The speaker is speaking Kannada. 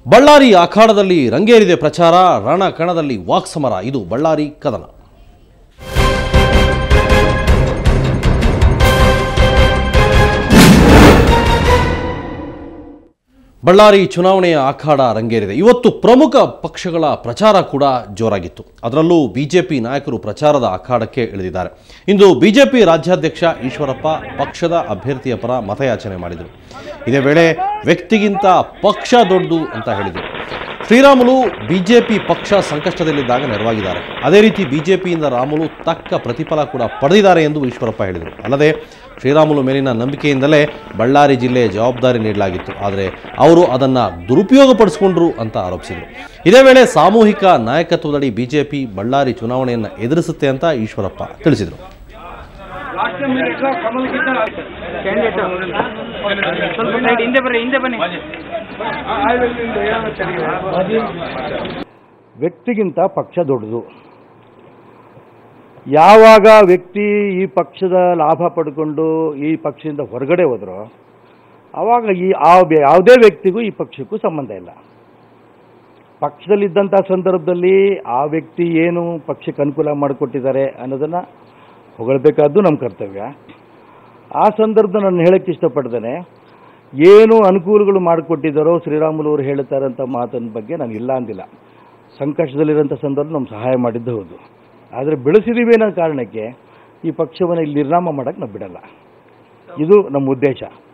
ಬಳ್ಳಾರಿ ಅಖಾಡದಲ್ಲಿ ರಂಗೇರಿದೆ ಪ್ರಚಾರ ರಣಕಣದಲ್ಲಿ ವಾಕ್ಸಮರ ಇದು ಬಳ್ಳಾರಿ ಕದನ ಬಳ್ಳಾರಿ ಚುನಾವಣೆಯ ಅಖಾಡ ರಂಗೇರಿದೆ ಇವತ್ತು ಪ್ರಮುಖ ಪಕ್ಷಗಳ ಪ್ರಚಾರ ಕೂಡ ಜೋರಾಗಿತ್ತು ಅದರಲ್ಲೂ ಬಿಜೆಪಿ ನಾಯಕರು ಪ್ರಚಾರದ ಅಖಾಡಕ್ಕೆ ಇಳಿದಿದ್ದಾರೆ ಇಂದು ಬಿಜೆಪಿ ರಾಜ್ಯಾಧ್ಯಕ್ಷ ಈಶ್ವರಪ್ಪ ಪಕ್ಷದ ಅಭ್ಯರ್ಥಿಯ ಪರ ಮತಯಾಚನೆ ಮಾಡಿದರು ಇದೇ ವೇಳೆ ವ್ಯಕ್ತಿಗಿಂತ ಪಕ್ಷ ದೊಡ್ಡದು ಅಂತ ಹೇಳಿದರು ಶ್ರೀರಾಮುಲು ಬಿಜೆಪಿ ಪಕ್ಷ ಸಂಕಷ್ಟದಲ್ಲಿದ್ದಾಗ ನೆರವಾಗಿದ್ದಾರೆ ಅದೇ ರೀತಿ ಬಿಜೆಪಿಯಿಂದ ರಾಮುಲು ತಕ್ಕ ಪ್ರತಿಫಲ ಕೂಡ ಪಡೆದಿದ್ದಾರೆ ಎಂದು ಈಶ್ವರಪ್ಪ ಹೇಳಿದರು ಅಲ್ಲದೆ ಶ್ರೀರಾಮುಲು ಮೇಲಿನ ನಂಬಿಕೆಯಿಂದಲೇ ಬಳ್ಳಾರಿ ಜಿಲ್ಲೆಯ ಜವಾಬ್ದಾರಿ ನೀಡಲಾಗಿತ್ತು ಆದರೆ ಅವರು ಅದನ್ನು ದುರುಪಯೋಗಪಡಿಸಿಕೊಂಡ್ರು ಅಂತ ಆರೋಪಿಸಿದರು ಇದೇ ವೇಳೆ ಸಾಮೂಹಿಕ ನಾಯಕತ್ವದಡಿ ಬಿಜೆಪಿ ಬಳ್ಳಾರಿ ಚುನಾವಣೆಯನ್ನು ಎದುರಿಸುತ್ತೆ ಅಂತ ಈಶ್ವರಪ್ಪ ತಿಳಿಸಿದರು ಕ್ಯಾಂಡಿಡೇಟ್ ಸ್ವಲ್ಪ ಸೈಡ್ ಹಿಂದೆ ಬರ್ರಿ ಹಿಂದೆ ಬನ್ನಿ ವ್ಯಕ್ತಿಗಿಂತ ಪಕ್ಷ ದೊಡ್ಡದು ಯಾವಾಗ ವ್ಯಕ್ತಿ ಈ ಪಕ್ಷದ ಲಾಭ ಪಡ್ಕೊಂಡು ಈ ಪಕ್ಷದಿಂದ ಹೊರಗಡೆ ಹೋದ್ರೋ ಆವಾಗ ಈ ಆ ವ್ಯ- ಯಾವುದೇ ವ್ಯಕ್ತಿಗೂ ಈ ಪಕ್ಷಕ್ಕೂ ಸಂಬಂಧ ಇಲ್ಲ ಪಕ್ಷದಲ್ಲಿದ್ದಂಥ ಸಂದರ್ಭದಲ್ಲಿ ಆ ವ್ಯಕ್ತಿ ಏನು ಪಕ್ಷಕ್ಕೆ ಅನುಕೂಲ ಮಾಡಿಕೊಟ್ಟಿದ್ದಾರೆ ಅನ್ನೋದನ್ನು ಹೊಗಳಬೇಕಾದ್ದು ನಮ್ಮ ಕರ್ತವ್ಯ ಆ ಸಂದರ್ಭದ ನಾನು ಹೇಳಕ್ಕೆ ಇಷ್ಟಪಡ್ತೇನೆ ಏನು ಅನುಕೂಲಗಳು ಮಾಡಿಕೊಟ್ಟಿದ್ದಾರೋ ಶ್ರೀರಾಮುಲು ಅವರು ಹೇಳ್ತಾರಂಥ ಮಾತಿನ ಬಗ್ಗೆ ನಾನು ಇಲ್ಲ ಅಂದಿಲ್ಲ ಸಂಕಷ್ಟದಲ್ಲಿರೋಂಥ ಸಂದರ್ಭ ನಮ್ಮ ಸಹಾಯ ಮಾಡಿದ್ದು ಹೌದು ಆದರೆ ಬೆಳೆಸಿದೀವಿ ಅನ್ನೋ ಕಾರಣಕ್ಕೆ ಈ ಪಕ್ಷವನ್ನು ಇಲ್ಲಿ ನಿರ್ನಾಮ ಮಾಡೋಕ್ಕೆ ನಾವು ಬಿಡಲ್ಲ ಇದು ನಮ್ಮ ಉದ್ದೇಶ